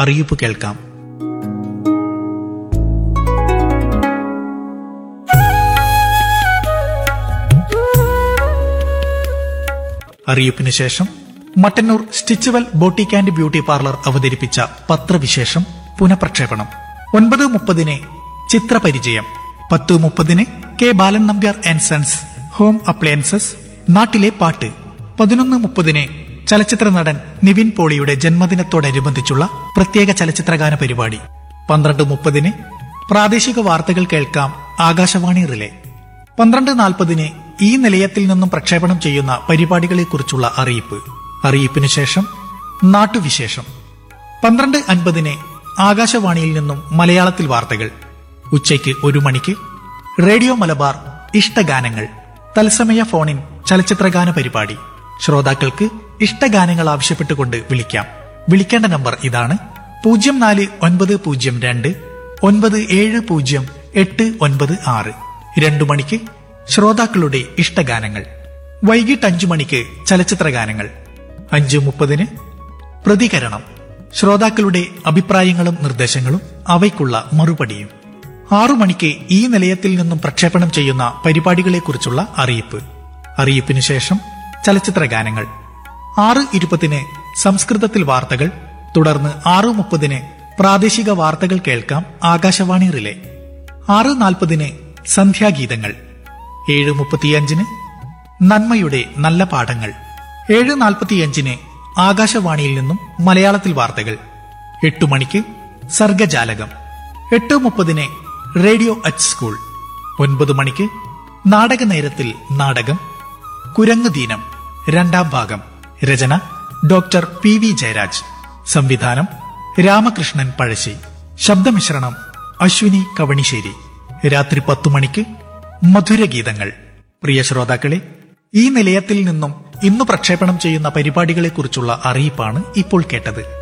അറിയിപ്പ് കേൾക്കാം അറിയിപ്പിന് ശേഷം Mattannur Stitchwell boutique and beauty parlour അവതരിപ്പിച്ച പത്രവിശേഷം പുനഃപ്രക്ഷേപണം ഒൻപത് മുപ്പതിന് ചിത്രപരിചയം പത്ത് മുപ്പതിന് K Balan Nambiar and sons home appliances നാട്ടിലെ പാട്ട് പതിനൊന്ന് മുപ്പതിന് ചലച്ചിത്ര നടൻ നിവിൻ പോളിയുടെ ജന്മദിനത്തോടനുബന്ധിച്ചുള്ള പ്രത്യേക ചലച്ചിത്രഗാന പരിപാടി പന്ത്രണ്ട് മുപ്പതിന് പ്രാദേശിക വാർത്തകൾ കേൾക്കാം ആകാശവാണി റിലേ പന്ത്രണ്ട് നാൽപ്പതിന് ഈ നിലയത്തിൽ നിന്നും പ്രക്ഷേപണം ചെയ്യുന്ന പരിപാടികളെക്കുറിച്ചുള്ള അറിയിപ്പ് അറിയിപ്പിന് ശേഷം നാട്ടുവിശേഷം പന്ത്രണ്ട് അൻപതിന് ആകാശവാണിയിൽ നിന്നും മലയാളത്തിൽ വാർത്തകൾ ഉച്ചയ്ക്ക് ഒരു മണിക്ക് റേഡിയോ മലബാർ ഇഷ്ടഗാനങ്ങൾ തത്സമയ ഫോണിൻ ചലച്ചിത്രഗാന പരിപാടി ശ്രോതാക്കൾക്ക് ഇഷ്ടഗാനങ്ങൾ ആവശ്യപ്പെട്ടുകൊണ്ട് വിളിക്കാം വിളിക്കേണ്ട നമ്പർ ഇതാണ് പൂജ്യം നാല് ഒൻപത് പൂജ്യം രണ്ട് ഒൻപത് ഏഴ് പൂജ്യം എട്ട് ഒൻപത് ആറ് രണ്ടു മണിക്ക് ശ്രോതാക്കളുടെ ഇഷ്ടഗാനങ്ങൾ വൈകിട്ട് അഞ്ചു മണിക്ക് ചലച്ചിത്ര ഗാനങ്ങൾ അഞ്ചു മുപ്പതിന് പ്രതികരണം ശ്രോതാക്കളുടെ അഭിപ്രായങ്ങളും നിർദ്ദേശങ്ങളും അവയ്ക്കുള്ള മറുപടിയും ആറു മണിക്ക് ഈ നിലയത്തിൽ നിന്നും പ്രക്ഷേപണം ചെയ്യുന്ന പരിപാടികളെക്കുറിച്ചുള്ള അറിയിപ്പ് അറിയിപ്പിന് ശേഷം ചലച്ചിത്ര ഗാനങ്ങൾ ആറ് ഇരുപതിന് സംസ്കൃതത്തിൽ വാർത്തകൾ തുടർന്ന് ആറ് മുപ്പതിന് പ്രാദേശിക വാർത്തകൾ കേൾക്കാം ആകാശവാണി റിലേ ആറ് നാൽപ്പതിന് സന്ധ്യാഗീതങ്ങൾ ഏഴ് മുപ്പത്തിയഞ്ചിന് നന്മയുടെ നല്ല പാഠങ്ങൾ ഏഴ് നാൽപ്പത്തിയഞ്ചിന് ആകാശവാണിയിൽ നിന്നും മലയാളത്തിൽ വാർത്തകൾ എട്ടു മണിക്ക് സർഗജാലകം എട്ട് മുപ്പതിന് റേഡിയോ അറ്റ് സ്കൂൾ ഒൻപത് മണിക്ക് നാടക നേരത്തിൽ നാടകം കുരങ്ങ് ദീനം രണ്ടാം ഭാഗം രചന ഡോക്ടർ പി വി ജയരാജ് സംവിധാനം രാമകൃഷ്ണൻ പഴശ്ശി ശബ്ദമിശ്രണം അശ്വിനി കവണിശ്ശേരി രാത്രി പത്തു മണിക്ക് മധുരഗീതങ്ങൾ പ്രിയ ശ്രോതാക്കളെ ഈ നിലയത്തിൽ നിന്നും ഇന്ന് പ്രക്ഷേപണം ചെയ്യുന്ന പരിപാടികളെക്കുറിച്ചുള്ള അറിയിപ്പാണ് ഇപ്പോൾ കേട്ടത്